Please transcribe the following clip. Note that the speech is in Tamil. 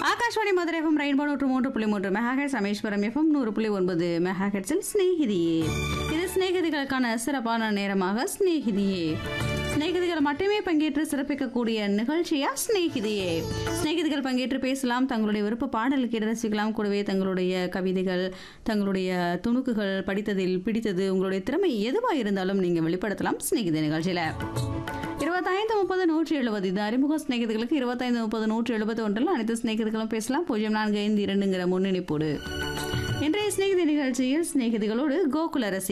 ஆகாஷ்வாணி மதுரை எஃப்எம் ரெயின்போ நூற்று மூன்று புள்ளி மூன்று மெகாஹெட் சமேஸ்வரம் எஃப்எம் நூறு புள்ளி ஒன்பது மெகாஹெட்ஸில் ஸ்நேகிதியே இது ஸ்நேகிதிகளுக்கான சிறப்பான நேரமாக ஸ்நேகிதியே ஸ்நேகிதிகள் மட்டுமே பங்கேற்று சிறப்பிக்கக்கூடிய நிகழ்ச்சியா ஸ்நேகிதியே ஸ்நேகிதிகள் பங்கேற்று பேசலாம் தங்களுடைய விருப்ப பாடல் கேட்டு ரசிக்கலாம் கூடவே தங்களுடைய கவிதைகள் தங்களுடைய துணுக்குகள் படித்ததில் பிடித்தது உங்களுடைய திறமை எதுவாக இருந்தாலும் நீங்கள் வெளிப்படுத்தலாம் ஸ்நேகிதி நிகழ்ச்சியில் இருபத்தைந்து முப்பது நூற்றி எழுபது இது அறிமுக சிநேகிதர்களுக்கு இருபத்தைந்து முப்பது நூற்றி எழுபது ஒன்றில் அனைத்து சிநேகிதர்களும் பேசலாம் பூஜ்ஜியம் நான்கு ஐந்து இரண்டுங்கிற முன்னணிப்போடு இன்றைய சிநேகிதி நிகழ்ச்சியில் சிநேகிதிகளோடு கோகுல ரசி